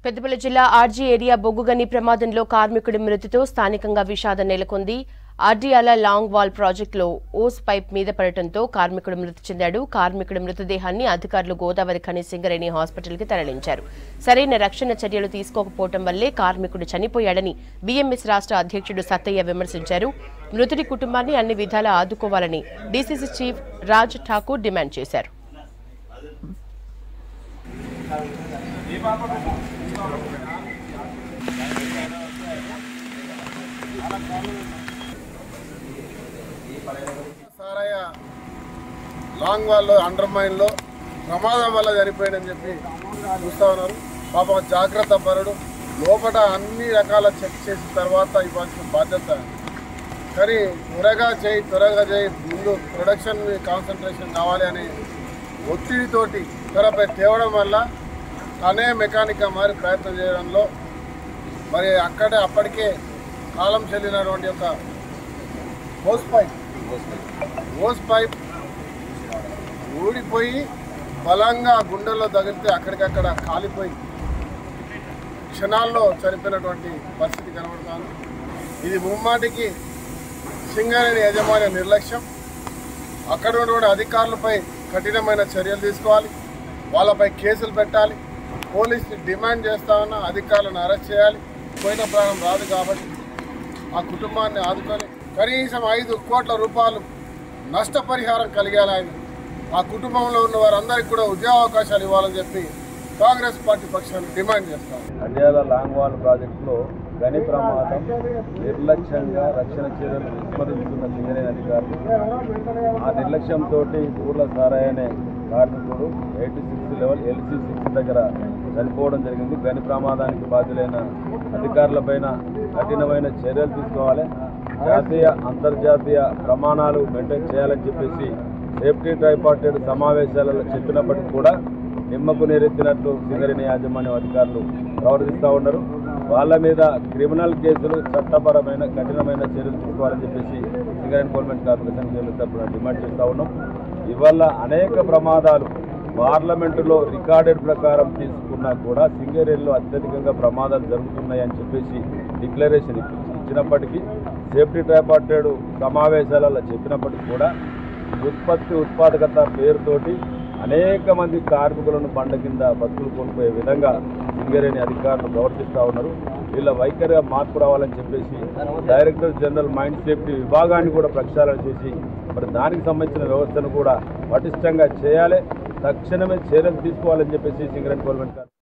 పెద్దపల్లి జిల్లా RG area బొగ్గుగని ప్రమాదంలో కార్మికుడి మృతితో స్థానికంగా విషాదం నెలకొంది ఆర్డీఆల లాంగ్ వాల్ ప్రాజెక్టులో ఓస్ పైప్ మీద పడటంతో కార్మికుడు మృతి చెందాడు కార్మికుడి మృతదేహాన్ని అధికారులు గోదావరి ఖని సింగరేణి హాస్పిటల్కి తరలించారు సరైన రక్షణ చర్యలు తీసుకోకపోవడం వల్లే కార్మికుడు చనిపోయాడని బీఎంఎస్ రాష్ట్ర అధ్యక్షుడు సత్తయ్య విమర్శించారు మృతుడి కుటుంబాన్ని అన్ని విధాలా ఆదుకోవాలని DCC chief Raj Thakur demand చేశారు సారయ్య లాంగ్ వాల్లో అండర్ మైన్లో ప్రమాదం వల్ల చనిపోయాడని చెప్పి చూస్తా ఉన్నారు పాపం జాగ్రత్త పరుడు లోపల అన్ని రకాల చెక్ చేసిన తర్వాత ఇవ్వాల్సిన బాధ్యత కానీ త్వరగా చేయి త్వరగా చేయి ముందు ప్రొడక్షన్ కాన్సన్ట్రేషన్ కావాలి అనే ఒత్తిడితోటి త్వరపై తేవడం వల్ల తనే మెకానిక్గా మారి ప్రయత్నం చేయడంలో మరి అక్కడే అప్పటికే కాలం చెల్లినటువంటి ఒక హోస్ పైప్ హోస్ పైప్ ఊడిపోయి బలంగా గుండెల్లో తగిలితే అక్కడికక్కడ కాలిపోయి క్షణాల్లో చనిపోయినటువంటి పరిస్థితి కనబడుతుంది ఇది ముమ్మాటికి సింగరేణి యజమాని నిర్లక్ష్యం అక్కడ ఉన్నటువంటి అధికారులపై కఠినమైన చర్యలు తీసుకోవాలి వాళ్ళపై కేసులు పెట్టాలి పోలీసులు డిమాండ్ చేస్తా ఉన్న అధికారులను అరెస్ట్ చేయాలి పోయిన ప్రాణం రాదు కాబట్టి ఆ కుటుంబాన్ని ఆదుకొని కనీసం ఐదు కోట్ల రూపాయలు నష్టపరిహారం కలిగేలా ఆయన ఆ కుటుంబంలో ఉన్న వారందరికీ కూడా ఉద్యోగ అవకాశాలు ఇవ్వాలని చెప్పి కాంగ్రెస్ పార్టీ పక్షాన్ని డిమాండ్ చేస్తాం అండ్యాల లాంగ్ వాల్ ప్రాజెక్టులో గని ప్రమాదం నిర్లక్ష్యంగా రక్షణ చర్యలు విస్మరిస్తున్న సింగరేణి అధికారులు ఆ నిర్లక్ష్యంతో ఊర్ల సారాయ్ అనే కార్మికుడు eighty six level LC six దగ్గర చనిపోవడం జరిగింది గని ప్రమాదానికి బాధ్యులైన అధికారులపైన కఠినమైన చర్యలు తీసుకోవాలి జాతీయ అంతర్జాతీయ ప్రమాణాలు మెయింటైన్ చేయాలని చెప్పేసి సేఫ్టీ ట్రైపార్టెడ్ సమావేశాలలో చెప్పినప్పటికీ కూడా నిమ్మకు నీరెత్తినట్లు సింగరేణి యాజమాన్యం అధికారులు ప్రవర్తిస్తూ ఉన్నారు వాళ్ళ మీద క్రిమినల్ కేసులు చట్టపరమైన కఠినమైన చర్యలు తీసుకోవాలని చెప్పేసి సింగరేణి గవర్నమెంట్ కార్మిక సంఘం తరఫున డిమాండ్ చేస్తూ ఉన్నాం ఇవల్ల అనేక ప్రమాదాలు పార్లమెంటులో రికార్డెడ్ ప్రకారం తీసుకున్నా కూడా సింగరేణిలో అత్యధికంగా ప్రమాదాలు జరుగుతున్నాయని చెప్పేసి డిక్లరేషన్ ఇచ్చినప్పటికీ సేఫ్టీ ట్రైపార్టెడ్ సమావేశాలలో చెప్పినప్పటికీ కూడా ఉత్పత్తి ఉత్పాదకత పేరుతోటి అనేక మంది కార్మికులను బండ కింద బతుకులు కోల్పోయే విధంగా సింగరేణి అధికారులు ప్రవర్తిస్తూ ఉన్నారు వీళ్ళ వైఖరిగా మార్పు రావాలని చెప్పేసి డైరెక్టర్ జనరల్ మైండ్ సేఫ్టీ విభాగాన్ని కూడా ప్రక్షాళన చేసి మరి దానికి సంబంధించిన వ్యవస్థను కూడా పటిష్టంగా చేయాలి తక్షణమే చర్యలు తీసుకోవాలని చెప్పేసి సింగరేణి గవర్నమెంట్